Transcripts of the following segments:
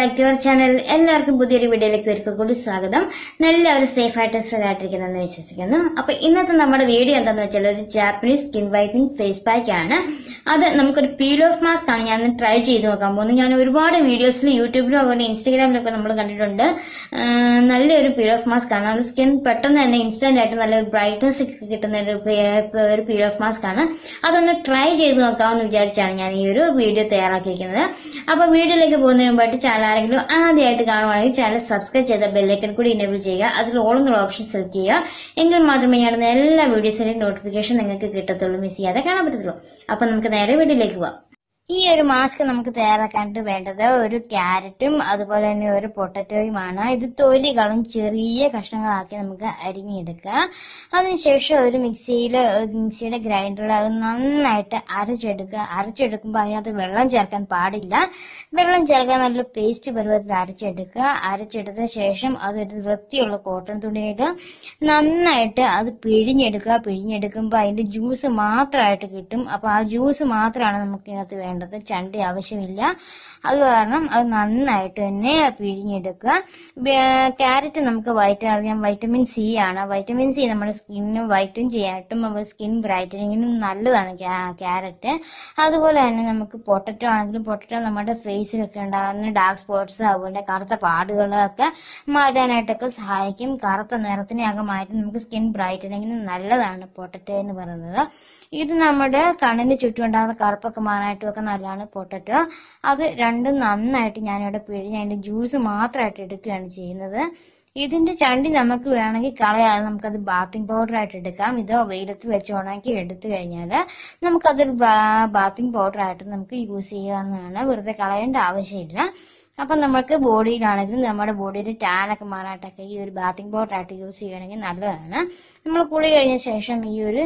back to our channel എല്ലാവർക്കും പുതിയൊരു വീഡിയോയിലേക്ക് ഒരിക്കൽ കൂടി സ്വാഗതം എല്ലാവരും സേഫ് ആയിട്ട് സുഖമായിട്ടിരിക്കുന്നെന്ന് വിശ്വസിക്കുന്നു അപ്പൊ ഇന്നത്തെ നമ്മുടെ വീഡിയോ എന്താന്ന് വെച്ചാൽ ഒരു Japanese skin whitening face pack ആണ് അത് നമുക്കൊരു പീൽ ഓഫ് മാസ്ക് ആണ് ഞാൻ ട്രൈ ചെയ്ത് നോക്കാൻ പോകുന്നത് ഞാൻ ഒരുപാട് വീഡിയോസിൽ യൂട്യൂബിലും അതുപോലെ ഇൻസ്റ്റാഗ്രാമിലൊക്കെ നമ്മൾ കണ്ടിട്ടുണ്ട് ആ, നല്ലൊരു പീൽ ഓഫ് മാസ്ക് ആണ് അത് സ്കിൻ പെട്ടെന്ന് തന്നെ ഇൻസ്റ്റന്റ് ആയിട്ട് നല്ലൊരു ബ്രൈറ്റ്നസ് ഒക്കെ കിട്ടുന്ന ഒരു പേ- ഒരു പീൽ ഓഫ് മാസ്ക് ആണ് അതൊന്ന് ട്രൈ ചെയ്ത് നോക്കാമെന്ന് വിചാരിച്ചാണ് ഞാൻ ഈ ഒരു വീഡിയോ തയ്യാറാക്കിയിരിക്കുന്നത് അപ്പൊ വീഡിയോയിലേക്ക് പോകുന്നതിന് മുമ്പായിട്ട് ചാനൽ ആരെങ്കിലും ആദ്യമായിട്ട് കാണുവാണെങ്കിൽ ചാനൽ സബ്സ്ക്രൈബ് ചെയ്ത ബെല്ലൈക്കൻ കൂടി ഇനേബിൾ ചെയ്യുക അതിൽ ഓൾ എന്നുള്ള ഓപ്ഷൻ സെലക്ട് ചെയ്യുക എങ്കിൽ മാത്രമേ ഞാൻ ഇടുന്ന എല്ലാ വീഡിയോസിന്റെയും നോട്ടിഫിക്കേഷൻ നിങ്ങൾക്ക് കിട്ടത്തുള്ളൂ മിസ് ചെയ്യാതെ കാണാൻ പറ്റത്തുള്ളൂ അപ്പൊ നമുക്ക് നേരെ വീഡിയോയിലേക്ക് പോവാം ഈ ഒരു മാസ്ക് നമുക്ക് തയ്യാറാക്കാനായിട്ട് വേണ്ടത് ഒരു ക്യാരറ്റും അതുപോലെ തന്നെ ഒരു പൊട്ടറ്റോയുമാണ് ഇത് തൊലികളും ചെറിയ കഷ്ണങ്ങളാക്കി നമുക്ക് അരിഞ്ഞെടുക്കുക അതിനുശേഷം ഒരു മിക്സിയിൽ മിക്സിയുടെ ഗ്രൈൻഡറിൽ അത് നന്നായിട്ട് അരച്ചെടുക്കുക അരച്ചെടുക്കുമ്പോൾ അതിനകത്ത് വെള്ളം ചേർക്കാൻ പാടില്ല വെള്ളം ചേർക്കാൻ നല്ല പേസ്റ്റ് പരുവത്തിൽ അരച്ചെടുക്കുക അരച്ചെടുത്ത ശേഷം അതൊരു വൃത്തിയുള്ള കോട്ടൺ തുണിയിൽ നന്നായിട്ട് അത് പിഴിഞ്ഞെടുക്കുക പിഴിഞ്ഞെടുക്കുമ്പോൾ അതിന്റെ ജ്യൂസ് മാത്രമായിട്ട് കിട്ടും അപ്പോൾ ആ ജ്യൂസ് മാത്രമാണ് നമുക്ക് ഇതിനകത്ത് വേണ്ടത് ചണ്ടി ആവശ്യമില്ല അത് കാരണം അത് നന്നായിട്ട് തന്നെ പിഴിഞ്ഞെടുക്കുക ബേ- ക്യാരറ്റ് നമുക്ക് വൈറ്റ് അറിയാം വൈറ്റമിൻ സി ആണ് വൈറ്റമിൻ സി നമ്മുടെ സ്കിന്നിന് വൈറ്റൻ ചെയ്യാനായിട്ടും നമ്മുടെ സ്കിൻ ബ്രൈറ്റനിങ്ങിനും നല്ലതാണ് ക്യാ- ക്യാരറ്റ് അതുപോലെ തന്നെ നമുക്ക് പൊട്ടറ്റോ ആണെങ്കിലും പൊട്ടറ്റോ നമ്മുടെ ഫേസിലൊക്കെ ഉണ്ടാകുന്ന ഡാർക്ക് സ്പോട്ട്സ് അതുപോലെ കറുത്ത പാടുകളൊക്കെ മാറ്റാനായിട്ടൊക്കെ സഹായിക്കും കറുത്ത നിറത്തിനെയൊക്കെ മാറ്റി നമുക്ക് സ്കിൻ ബ്രൈറ്റനിങ്ങിന് നല്ലതാണ് പൊട്ടറ്റോ എന്ന് പറയുന്നത് ഇത് നമ്മുടെ കണ്ണിന് ചുറ്റും ഉണ്ടാകുന്ന കറുപ്പൊക്കെ മാറാനായിട്ടും ഒക്കെ നല്ലതാണ് പൊട്ടറ്റോ അത് രണ്ടും നന്നായിട്ട് ഞാനിവിടെ പിഴിഞ്ഞ് അതിന്റെ ജ്യൂസ് മാത്രമായിട്ട് എടുക്കുകയാണ് ചെയ്യുന്നത് ഇതിന്റെ ചണ്ടി നമുക്ക് വേണമെങ്കിൽ കളയാതെ നമുക്കത് ബാത്തിങ് പൗഡർ ആയിട്ട് എടുക്കാം ഇത് വെയിലത്ത് വെച്ച് ഉണക്കി എടുത്തു കഴിഞ്ഞാൽ നമുക്കതൊരു ബാത്തിങ് പൗഡർ ആയിട്ട് നമുക്ക് യൂസ് ചെയ്യാവുന്നതാണ് വെറുതെ കളയേണ്ട ആവശ്യമില്ല അപ്പം നമുക്ക് ബോഡിയിലാണെങ്കിലും നമ്മുടെ ബോഡിയിൽ ടാനൊക്കെ മാറാനായിട്ടൊക്കെ ഈ ഒരു ബാത്തിങ് പൗഡർ ആയിട്ട് യൂസ് ചെയ്യണമെങ്കിൽ നല്ലതാണ് നമ്മൾ കുളി കഴിഞ്ഞ ശേഷം ഈ ഒരു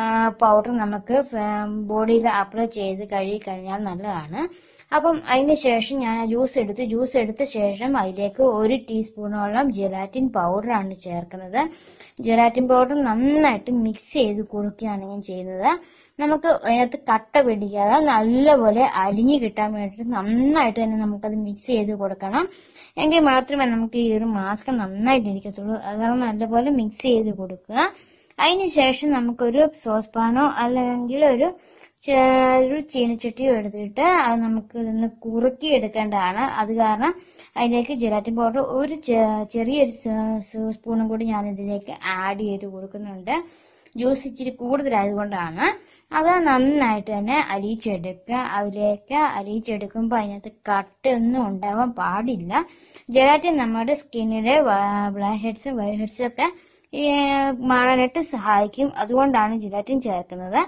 പൗഡർ നമുക്ക് ബോഡിയിൽ അപ്ലൈ ചെയ്ത് കഴുകി കഴിഞ്ഞാൽ നല്ലതാണ് അപ്പം അതിന് ശേഷം ഞാൻ ജ്യൂസ് എടുത്ത് ജ്യൂസ് എടുത്ത ശേഷം അതിലേക്ക് ഒരു ടീസ്പൂണോളം ജെലാറ്റിൻ പൗഡറാണ് ചേർക്കുന്നത് ജെലാറ്റിൻ പൗഡർ നന്നായിട്ട് മിക്സ് ചെയ്ത് കൊടുക്കുകയാണ് ഞാൻ ചെയ്യുന്നത് നമുക്ക് അതിനകത്ത് കട്ട പിടിക്കാതെ നല്ലപോലെ അലിഞ്ഞു കിട്ടാൻ വേണ്ടിയിട്ട് നന്നായിട്ട് തന്നെ നമുക്കത് മിക്സ് ചെയ്ത് കൊടുക്കണം എങ്കിൽ മാത്രമേ നമുക്ക് ഈ ഒരു മാസ്ക് നന്നായിട്ട് ഇരിക്കത്തുള്ളൂ അതാണ് നല്ലപോലെ മിക്സ് ചെയ്ത് കൊടുക്കുക അതിന് ശേഷം നമുക്കൊരു സോസ് പാനോ അല്ലെങ്കിൽ ഒരു ചെ- ഒരു ചീനച്ചട്ടിയോ എടുത്തിട്ട് അത് നമുക്ക് ഇതൊന്ന് കുറുക്കി എടുക്കേണ്ടതാണ് അത് കാരണം അതിലേക്ക് ജെലാറ്റിൻ പൗഡർ ഒരു ചെ- ചെറിയൊരു സ- സ്പൂണും കൂടി ഞാൻ ഇതിലേക്ക് ആഡ് ചെയ്ത് കൊടുക്കുന്നുണ്ട് ജ്യൂസ് ഇച്ചിരി കൂടുതലായതുകൊണ്ടാണ് അത് നന്നായിട്ട് തന്നെ അലിയിച്ചെടുക്കുക അതിലേക്ക് അലിയിച്ചെടുക്കുമ്പോൾ അതിനകത്ത് കട്ടയൊന്നും ഉണ്ടാവാൻ പാടില്ല ജെലാറ്റിൻ നമ്മുടെ സ്കിന്നിലെ ബ്ലാക്ക് ഹെഡ്സും വൈറ്റ് ഹെഡ്സും ഒക്കെ ഈ മാറാനായിട്ട് സഹായിക്കും അതുകൊണ്ടാണ് ജെലാറ്റിൻ ചേർക്കുന്നത്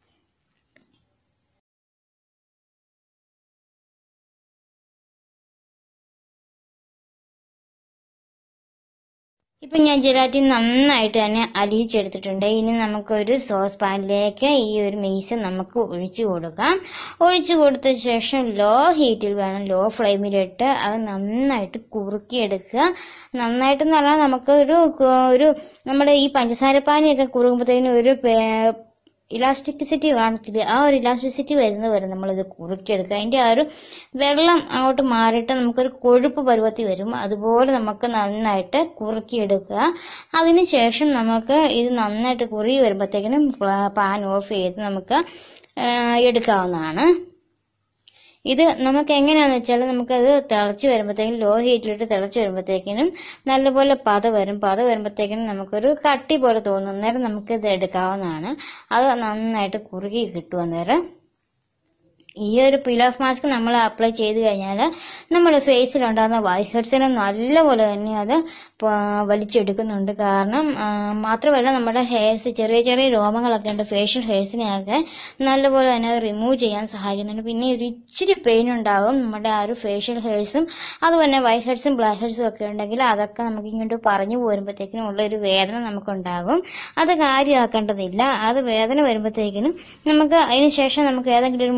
ഇപ്പൊ ഞാൻ ജെലാറ്റിൻ നന്നായിട്ട് തന്നെ അലിയിച്ചെടുത്തിട്ടുണ്ട് ഇനി നമുക്കൊരു സോസ് പാനിലേക്ക് ഈ ഒരു മീസ് നമുക്ക് ഒഴിച്ചു കൊടുക്കാം ഒഴിച്ചു കൊടുത്ത ശേഷം ലോ ഹീറ്റിൽ വേണം ലോ ഫ്ലെയിമിലിട്ട് അത് നന്നായിട്ട് കുറുക്കിയെടുക്കുക നന്നായിട്ട് എന്ന് പറഞ്ഞാൽ നമുക്ക് ഒരു ഒരു നമ്മുടെ ഈ പഞ്ചസാര പാനിയൊക്കെ കുറുകുമ്പോഴത്തേനും ഒരു പേ- ഇലാസ്റ്റിസിറ്റി കാണിക്കില്ല ആ ഒരു ഇലാസ്റ്റിസിറ്റി വരുന്ന വരെ നമ്മളിത് കുറുക്കിയെടുക്കുക അതിൻ്റെ ആ ഒരു വെള്ളം അങ്ങോട്ട് മാറിയിട്ട് നമുക്കൊരു കൊഴുപ്പ് പരുവത്തി വരും അതുപോലെ നമുക്ക് നന്നായിട്ട് കുറുക്കിയെടുക്കുക അതിനുശേഷം നമുക്ക് ഇത് നന്നായിട്ട് കുറുകി വരുമ്പോഴത്തേക്കിനും പാൻ ഓഫ് ചെയ്ത് നമുക്ക് ആ, എടുക്കാവുന്നതാണ് ഇത് നമുക്ക് എങ്ങനെയാന്ന് വെച്ചാൽ നമുക്കത് തിളച്ച് വരുമ്പോഴത്തേക്കും ലോ ഹീറ്റിലിട്ട് തിളച്ച് വരുമ്പോഴത്തേക്കിനും നല്ലപോലെ പത വരും പത വരുമ്പോഴത്തേക്കിനും നമുക്കൊരു കട്ടി പോലെ തോന്നും അന്നേരം നമുക്ക് ഇത് എടുക്കാവുന്നതാണ് അത് നന്നായിട്ട് കുറുകി കിട്ടും അന്നേരം ഈ ഒരു പിൽ ഓഫ് മാസ്ക് നമ്മൾ അപ്ലൈ ചെയ്ത് കഴിഞ്ഞാൽ നമ്മുടെ ഫേസിലുണ്ടാകുന്ന വൈറ്റ് ഹെഡ്സിനെ നല്ലപോലെ തന്നെ അത് പ- വലിച്ചെടുക്കുന്നുണ്ട് കാരണം ആ, മാത്രമല്ല നമ്മുടെ ഹെയർസ് ചെറിയ ചെറിയ രോമങ്ങളൊക്കെ ഉണ്ട് ഫേഷ്യൽ ഹെയർസിനെയൊക്കെ നല്ലപോലെ തന്നെ അത് റിമൂവ് ചെയ്യാൻ സഹായിക്കുന്നുണ്ട് പിന്നെ ഒരു ഇച്ചിരി പെയിൻ ഉണ്ടാകും നമ്മുടെ ആ ഒരു ഫേഷ്യൽ ഹെയർസും അതുപോലെ വൈറ്റ് ഹെഡ്സും ബ്ലാക്ക് ഹെഡ്സും ഒക്കെ ഉണ്ടെങ്കിൽ അതൊക്കെ നമുക്ക് ഇങ്ങോട്ട് പറഞ്ഞു പോരുമ്പോഴത്തേക്കിനും ഉള്ള ഒരു വേദന നമുക്കുണ്ടാകും അത് കാര്യമാക്കേണ്ടതില്ല അത് വേദന വരുമ്പോഴത്തേക്കിനും നമുക്ക് അതിന് ശേഷം നമുക്ക് ഏതെങ്കിലും ഒരു മോയ്സ്ചറൈസർ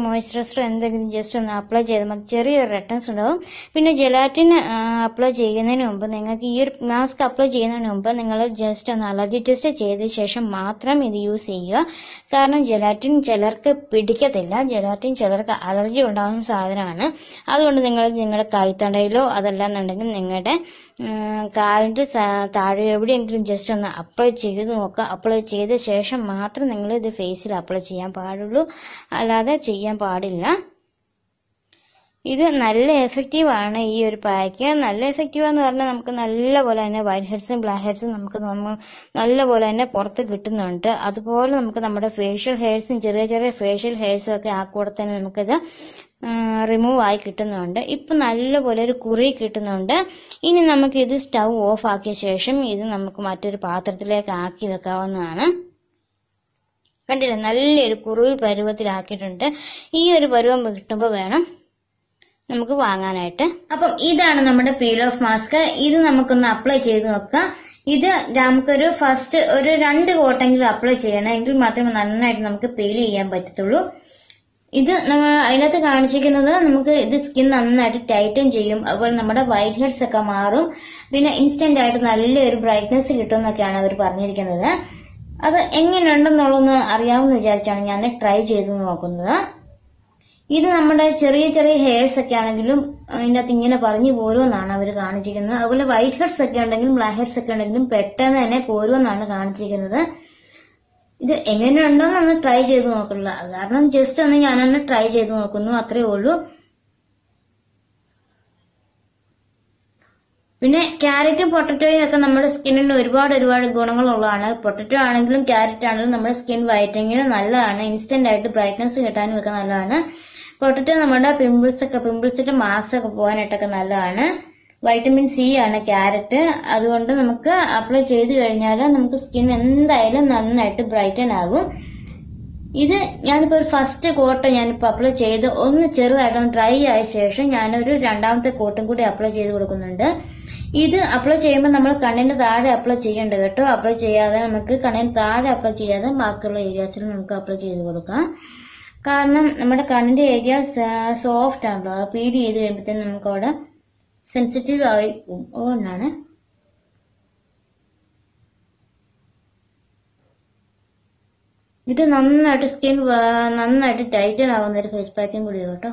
മോയ്സ്ചറൈസർ എന്തെങ്കിലും ജസ്റ്റ് ഒന്ന് അപ്ലൈ ചെയ്താൽ മതി ചെറിയൊരു റെഡ്നസ് ഉണ്ടാവും പിന്നെ ജെലാറ്റിൻ അപ്ലൈ ചെയ്യുന്നതിന് മുമ്പ് നിങ്ങൾക്ക് ഈ ഒരു മാസ്ക് അപ്ലൈ ചെയ്യുന്നതിന് മുമ്പ് നിങ്ങൾ ജസ്റ്റ് ഒന്ന് അലർജി ടെസ്റ്റ് ചെയ്ത ശേഷം മാത്രം ഇത് യൂസ് ചെയ്യുക കാരണം ജെലാറ്റിൻ ചിലർക്ക് പിടിക്കത്തില്ല ജെലാറ്റിൻ ചിലർക്ക് അലർജി ഉണ്ടാകുന്ന സാധനമാണ് അതുകൊണ്ട് നിങ്ങൾ നിങ്ങളുടെ കൈത്തണ്ടയിലോ അതല്ലാന്നുണ്ടെങ്കിൽ നിങ്ങളുടെ ഉം, കാലിന്റെ സ- താഴെ എവിടെയെങ്കിലും ജസ്റ്റ് ഒന്ന് അപ്ലൈ ചെയ്ത് നോക്കുക അപ്ലൈ ചെയ്ത ശേഷം മാത്രം നിങ്ങൾ ഇത് ഫേസിൽ അപ്ലൈ ചെയ്യാൻ പാടുള്ളൂ അല്ലാതെ ചെയ്യാൻ പാടില്ല ഇത് നല്ല എഫക്റ്റീവ് ആണ് ഈ ഒരു പാക്ക് നല്ല എഫക്റ്റീവ് എന്ന് പറഞ്ഞാൽ നമുക്ക് നല്ല പോലെ തന്നെ വൈറ്റ് ഹെഡ്സും ബ്ലാക്ക് ഹെഡ്സും നമുക്ക് നമ്മ നല്ല പോലെ തന്നെ പുറത്ത് കിട്ടുന്നുണ്ട് അതുപോലെ നമുക്ക് നമ്മുടെ ഫേഷ്യൽ ഹെയർസും ചെറിയ ചെറിയ ഫേഷ്യൽ ഹെയർസും ഒക്കെ ആ കൂടെ തന്നെ നമുക്കിത് റിമൂവ് ആയി കിട്ടുന്നുണ്ട് ഇപ്പം നല്ലപോലെ ഒരു കുറി കിട്ടുന്നുണ്ട് ഇനി നമുക്ക് ഇത് സ്റ്റൗ ഓഫ് ആക്കിയ ശേഷം ഇത് നമുക്ക് മറ്റൊരു പാത്രത്തിലേക്ക് ആക്കി വെക്കാവുന്നതാണ് കണ്ടില്ലേ നല്ലൊരു കുറുവി പരുവത്തിലാക്കിയിട്ടുണ്ട് ഈ ഒരു പരുവം കിട്ടുമ്പോൾ വേണം നമുക്ക് വാങ്ങാനായിട്ട് അപ്പം ഇതാണ് നമ്മുടെ പീൽ ഓഫ് മാസ്ക് ഇത് നമുക്കൊന്ന് അപ്ലൈ ചെയ്ത് നോക്കാം ഇത് നമുക്കൊരു ഫസ്റ്റ് ഒരു രണ്ട് കോട്ടെങ്കിലും അപ്ലൈ ചെയ്യണം എങ്കിൽ മാത്രമേ നന്നായിട്ട് നമുക്ക് പീൽ ചെയ്യാൻ പറ്റത്തുള്ളൂ ഇത് നമ്മ അതിനകത്ത് കാണിച്ചിരിക്കുന്നത് നമുക്ക് ഇത് സ്കിൻ നന്നായിട്ട് ടൈറ്റൻ ചെയ്യും അതുപോലെ നമ്മുടെ വൈറ്റ് ഹെഡ്സ് ഒക്കെ മാറും പിന്നെ ഇൻസ്റ്റന്റ് ആയിട്ട് നല്ലൊരു ബ്രൈറ്റ്നസ് കിട്ടും എന്നൊക്കെയാണ് അവർ പറഞ്ഞിരിക്കുന്നത് അത് എങ്ങനെയുണ്ടെന്നുള്ളതെന്ന് അറിയാമെന്ന് വിചാരിച്ചാണ് ഞാൻ ട്രൈ ചെയ്ത് നോക്കുന്നത് ഇത് നമ്മുടെ ചെറിയ ചെറിയ ഹെയർസ് ഒക്കെ ആണെങ്കിലും അതിൻ്റെ അകത്ത് ഇങ്ങനെ പറഞ്ഞു പോരുമെന്നാണ് അവർ കാണിച്ചിരിക്കുന്നത് അതുപോലെ വൈറ്റ് ഹെഡ്സ് ഒക്കെ ഉണ്ടെങ്കിലും ബ്ലാക്ക് ഹെഡ്സ് ഒക്കെ ഉണ്ടെങ്കിലും പെട്ടെന്ന് തന്നെ പോരുമെന്നാണ് കാണിച്ചിരിക്കുന്നത് ഇത് എങ്ങനെയുണ്ടോന്ന് ഒന്ന് ട്രൈ ചെയ്ത് നോക്കില്ല കാരണം ജസ്റ്റ് ഒന്ന് ഞാനൊന്ന് ട്രൈ ചെയ്ത് നോക്കുന്നു അത്രേ ഉള്ളൂ പിന്നെ ക്യാരറ്റും പൊട്ടറ്റോയും ഒക്കെ നമ്മുടെ സ്കിന്നിന് ഒരുപാട് ഒരുപാട് ഗുണങ്ങളുള്ളതാണ് പൊട്ടറ്റോ ആണെങ്കിലും ക്യാരറ്റ് ആണെങ്കിലും നമ്മുടെ സ്കിൻ വൈറ്റനിങ്ങിന് നല്ലതാണ് ഇൻസ്റ്റന്റ് ആയിട്ട് ബ്രൈറ്റ്നസ് കിട്ടാനും ഒക്കെ നല്ലതാണ് പൊട്ടറ്റോ നമ്മുടെ പിമ്പിൾസ് ഒക്കെ പിമ്പിൾസിന്റെ മാർക്സ് ഒക്കെ പോകാനായിട്ടൊക്കെ നല്ലതാണ് വൈറ്റമിൻ സി ആണ് ക്യാരറ്റ് അതുകൊണ്ട് നമുക്ക് അപ്ലൈ ചെയ്ത് കഴിഞ്ഞാൽ നമുക്ക് സ്കിൻ എന്തായാലും നന്നായിട്ട് ബ്രൈറ്റൻ ആകും ഇത് ഞാനിപ്പോ ഒരു ഫസ്റ്റ് കോട്ട് ഞാനിപ്പോ അപ്ലൈ ചെയ്ത് ഒന്ന് ചെറുതായിട്ടൊന്ന് ഡ്രൈ ആയ ശേഷം ഞാനൊരു രണ്ടാമത്തെ കോട്ടും കൂടി അപ്ലൈ ചെയ്ത് കൊടുക്കുന്നുണ്ട് ഇത് അപ്ലൈ ചെയ്യുമ്പോൾ നമ്മൾ കണ്ണിന്റെ താഴെ അപ്ലൈ ചെയ്യേണ്ടത് കേട്ടോ അപ്ലൈ ചെയ്യാതെ നമുക്ക് കണ്ണിന് താഴെ അപ്ലൈ ചെയ്യാതെ ബാക്കിയുള്ള ഏരിയാസിൽ നമുക്ക് അപ്ലൈ ചെയ്ത് കൊടുക്കാം കാരണം നമ്മുടെ കണ്ണിന്റെ ഏരിയ സോഫ്റ്റ് ആണല്ലോ അത് പീൽ ചെയ്ത് കഴിയുമ്പോഴത്തേനും നമുക്ക് അവിടെ സെൻസിറ്റീവ് ആയി പോകും അതുകൊണ്ടാണ് ഇത് നന്നായിട്ട് സ്കിൻ നന്നായിട്ട് ടൈറ്റൻ ആവുന്ന ഒരു ഫേസ് പാക്കും കൂടി കേട്ടോ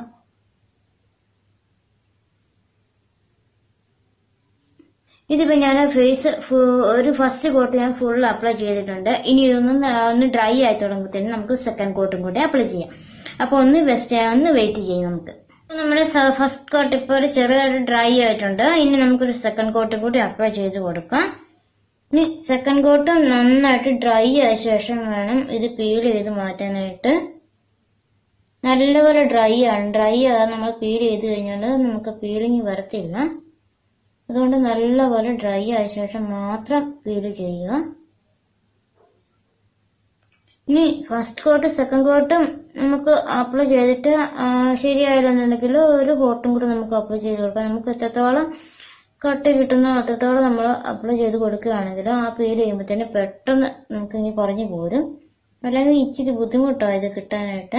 ഇതിപ്പോ ഞാൻ ഫേസ് ഒരു ഫസ്റ്റ് കോട്ട് ഞാൻ ഫുൾ അപ്ലൈ ചെയ്തിട്ടുണ്ട് ഇനി ഇതൊന്ന് ന- ഒന്ന് ഡ്രൈ ആയി തുടങ്ങുമ്പോഴത്തേനും നമുക്ക് സെക്കൻഡ് കോട്ടും കൂടി അപ്ലൈ ചെയ്യാം അപ്പൊ ഒന്ന് വെസ്റ്റ് ഒന്ന് വെയിറ്റ് ചെയ്യും നമുക്ക് അപ്പൊ നമ്മുടെ ഫസ്റ്റ് കോട്ട് ഇപ്പൊ ഒരു ചെറുതായിട്ട് ഡ്രൈ ആയിട്ടുണ്ട് ഇനി നമുക്കൊരു സെക്കൻഡ് കോട്ടും കൂടി അപ്ലൈ ചെയ്ത് കൊടുക്കാം ഇനി സെക്കൻഡ് കോട്ട് നന്നായിട്ട് ഡ്രൈ ആയ ശേഷം വേണം ഇത് പീൽ ചെയ്ത് മാറ്റാനായിട്ട് നല്ലപോലെ ഡ്രൈ ആണ് ഡ്രൈ ആകാൻ നമ്മൾ പീൽ ചെയ്ത് കഴിഞ്ഞാൽ നമുക്ക് പീലിങ് വരത്തില്ല അതുകൊണ്ട് നല്ലപോലെ ഡ്രൈ ആയ ശേഷം മാത്രം പീൽ ചെയ്യുക ഇനി ഫസ്റ്റ് കോട്ട് സെക്കൻഡ് കോട്ടും നമുക്ക് അപ്ലൈ ചെയ്തിട്ട് ആ, ശരിയായില്ലെന്നുണ്ടെങ്കിൽ ഒരു കോട്ടും കൂടി നമുക്ക് അപ്ലൈ ചെയ്ത് കൊടുക്കാം നമുക്ക് എത്രത്തോളം കട്ട് കിട്ടുന്നോ അത്രത്തോളം നമ്മൾ അപ്ലൈ ചെയ്ത് കൊടുക്കുകയാണെങ്കിൽ ആ പീൽ ചെയ്യുമ്പോഴത്തേന് പെട്ടെന്ന് നമുക്ക് ഇനി കുറഞ്ഞു പോരും അല്ലെങ്കിൽ ഇച്ചിരി ബുദ്ധിമുട്ടാണ് ഇത് കിട്ടാനായിട്ട്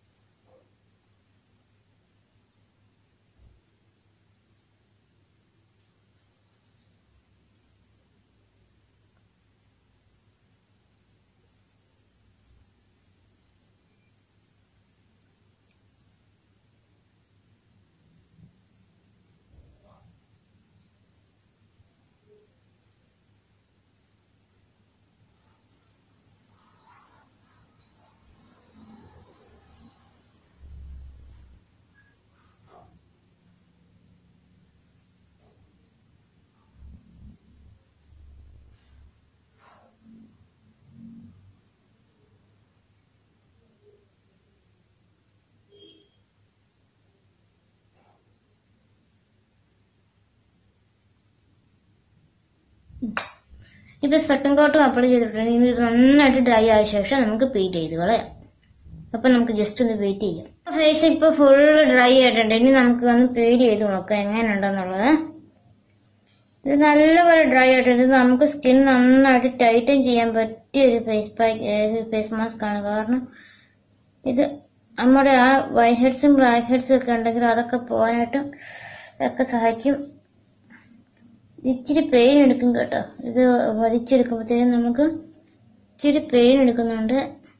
ഇപ്പൊ സെക്കൻഡ് കോട്ടും അപ്ലൈ ചെയ്തിട്ടുണ്ട് ഇനി ഇത് നന്നായിട്ട് ഡ്രൈ ആയ ശേഷം നമുക്ക് പീൽ ചെയ്ത് കളയാം അപ്പൊ നമുക്ക് ജസ്റ്റ് ഒന്ന് വെയിറ്റ് ചെയ്യാം ഫേസ് ഇപ്പൊ ഫുൾ ഡ്രൈ ആയിട്ടുണ്ട് ഇനി നമുക്ക് ഒന്ന് പീൽ ചെയ്ത് നോക്കാം എങ്ങനെയുണ്ടെന്നുള്ളത് ഇത് നല്ലപോലെ ഡ്രൈ ആയിട്ടുണ്ട് ഇത് നമുക്ക് സ്കിൻ നന്നായിട്ട് ടൈറ്റൻ ചെയ്യാൻ പറ്റിയ ഒരു ഫേസ് പാക്ക് ഫേസ് മാസ്ക് ആണ് കാരണം ഇത് നമ്മുടെ ആ വൈറ്റ് ഹെഡ്സും ബ്ലാക്ക് ഹെഡ്സും ഒക്കെ ഉണ്ടെങ്കിൽ അതൊക്കെ പോകാനായിട്ട് ഒക്കെ സഹായിക്കും ഇച്ചിരി പെയിൻ എടുക്കും കേട്ടോ ഇത് വലിച്ചെടുക്കുമ്പോഴത്തേക്കും നമുക്ക് ഇച്ചിരി പെയിൻ എടുക്കുന്നുണ്ട്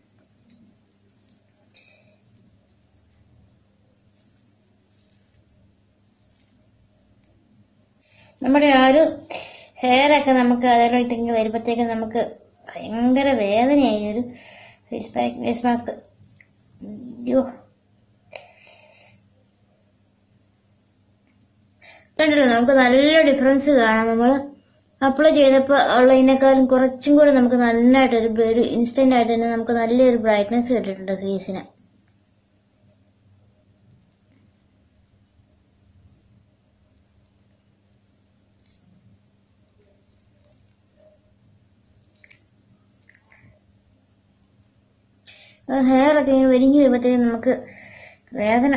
നമ്മുടെ ആ ഒരു ഹെയർ ഒക്കെ നമുക്ക് അതിലോട്ടെങ്കിൽ വരുമ്പോഴത്തേക്കും നമുക്ക് ഭയങ്കര വേദനയായി ഒരു ഫേസ് പാക്ക് ഫേസ് മാസ്ക് അയ്യോ കണ്ടല്ലോ നമുക്ക് നല്ല ഡിഫറൻസ് കാണാം നമ്മൾ അപ്ലൈ ചെയ്തപ്പോൾ ഉള്ളതിനേക്കാളും കുറച്ചും കൂടെ നമുക്ക് നന്നായിട്ട് ഒരു ഒരു ഇൻസ്റ്റന്റ് ആയിട്ട് തന്നെ നമുക്ക് നല്ലൊരു ബ്രൈറ്റ്നസ് കിട്ടിയിട്ടുണ്ട് ഫേസിന് ഹെയർ ഒക്കെ ഇങ്ങനെ വലിഞ്ഞു വരുമ്പോഴത്തേക്കും നമുക്ക് വേദന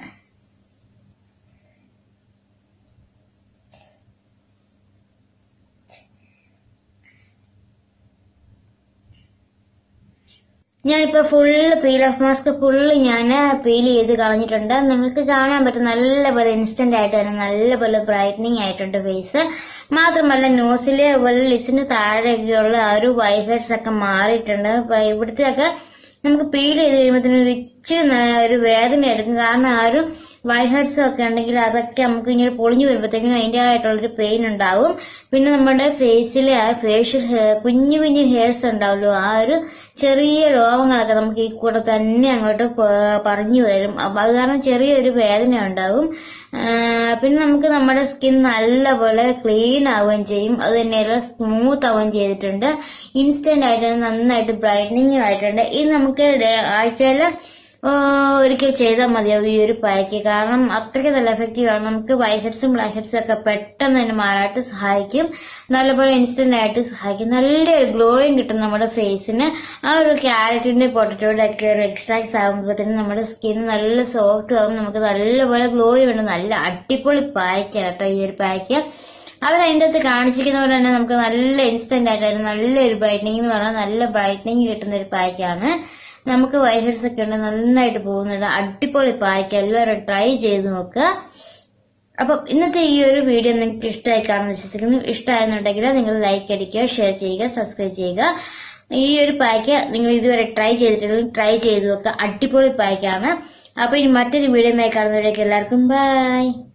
ഞാനിപ്പോ full peel off mask full ഞാൻ പീൽ ചെയ്ത് കളഞ്ഞിട്ടുണ്ട് നിങ്ങൾക്ക് കാണാൻ പറ്റും നല്ലപോലെ ഇൻസ്റ്റന്റ് ആയിട്ട് തന്നെ നല്ലപോലെ ബ്രൈറ്റനിങ് ആയിട്ടുണ്ട് ഫേസ് മാത്രമല്ല നോസിലെ അതുപോലെ ലിപ്സിന് താഴെയൊക്കെയുള്ള ആ ഒരു വൈഫൈറ്റ്സ് ഒക്കെ മാറിയിട്ടുണ്ട് അപ്പൊ ഇവിടുത്തെ ഒക്കെ നമുക്ക് പീൽ ചെയ്ത് കഴിയുമ്പോഴത്തേനും ഒരു ഇച്ചിരി ന- ഒരു വേദന എടുക്കും കാരണം ആ ഒരു വൈറ്റ് ഹെഡ്സ് ഒക്കെ ഉണ്ടെങ്കിൽ അതൊക്കെ നമുക്ക് ഇങ്ങനെ പൊളിഞ്ഞു വരുമ്പോഴത്തേക്കും അതിൻ്റെ ആയിട്ടുള്ളൊരു പെയിൻ ഉണ്ടാവും പിന്നെ നമ്മുടെ ഫേസിലെ ആ ഫേഷ്യൽ കുഞ്ഞു കുഞ്ഞു ഹെയർസ് ഉണ്ടാവുമല്ലോ ആ ഒരു ചെറിയ രോഗങ്ങളൊക്കെ നമുക്ക് ഈ കൂടെ തന്നെ അങ്ങോട്ട് പ- പറഞ്ഞു വരും അപ്പൊ അത് കാരണം ചെറിയൊരു വേദന ഉണ്ടാവും ആ, പിന്നെ നമുക്ക് നമ്മുടെ സ്കിൻ നല്ലപോലെ ക്ലീൻ ആവുകയും ചെയ്യും അത് തന്നെയല്ല സ്മൂത്ത് ആവുകയും ചെയ്തിട്ടുണ്ട് ഇൻസ്റ്റന്റ് ആയിട്ട് നന്നായിട്ട് ബ്രൈറ്റനിങ് ആയിട്ടുണ്ട് ഇത് നമുക്ക് ആഴ്ചയിൽ ഒരിക്കൽ ചെയ്താൽ മതിയാവും ഈ ഒരു പാക്ക് കാരണം അത്രയ്ക്ക് നല്ല എഫക്റ്റീവ് ആണ് നമുക്ക് വൈറ്റ് ഹെഡ്സും ബ്ലാക്ക് ഹെഡ്സും ഒക്കെ പെട്ടെന്ന് തന്നെ മാറാനായിട്ട് സഹായിക്കും നല്ലപോലെ ഇൻസ്റ്റന്റ് ആയിട്ട് സഹായിക്കും നല്ലൊരു ഗ്ലോയും കിട്ടും നമ്മുടെ ഫേസിന് ആ ഒരു ക്യാരറ്റിന്റെ പൊട്ടറ്റോയുടെ ഒക്കെ ഒരു എക്സ്ട്രാക്ട്സ് ആകുമ്പോഴത്തേനും നമ്മുടെ സ്കിൻ നല്ല സോഫ്റ്റ് ആകും നമുക്ക് നല്ലപോലെ ഗ്ലോയും ഉണ്ട് നല്ല അടിപൊളി പായ്ക്കാണ് കേട്ടോ ഈ ഒരു പാക്ക് അവർ അതിൻ്റെ അകത്ത് കാണിച്ചിരിക്കുന്ന പോലെ തന്നെ നമുക്ക് നല്ല ഇൻസ്റ്റന്റ് ആയിട്ട് നല്ലൊരു ബ്രൈറ്റനിങ് എന്ന് പറഞ്ഞാൽ നല്ല ബ്രൈറ്റനിങ് കിട്ടുന്ന ഒരു പാക്കാണ് നമുക്ക് വൈറ്റ് ഹെഡ്സ് ഒക്കെ ഉണ്ട് നന്നായിട്ട് പോകുന്നുണ്ട് അടിപൊളി പാക്ക് എല്ലാവരും ട്രൈ ചെയ്ത് നോക്കുക അപ്പം ഇന്നത്തെ ഈ ഒരു വീഡിയോ നിങ്ങൾക്ക് ഇഷ്ടമായി കാണുമെന്ന് വിശ്വസിക്കുന്നു ഇഷ്ടമായെന്നുണ്ടെങ്കിൽ നിങ്ങൾ ലൈക്ക് അടിക്കുക ഷെയർ ചെയ്യുക സബ്സ്ക്രൈബ് ചെയ്യുക ഈ ഒരു പാക്ക് നിങ്ങൾ ഇതുവരെ ട്രൈ ചെയ്തിട്ടുണ്ടെങ്കിൽ ട്രൈ ചെയ്ത് നോക്കുക അടിപൊളി പാക്കാണ് അപ്പൊ ഇനി മറ്റൊരു വീഡിയോ കാണുന്നവരേക്ക് എല്ലാവർക്കും ബൈ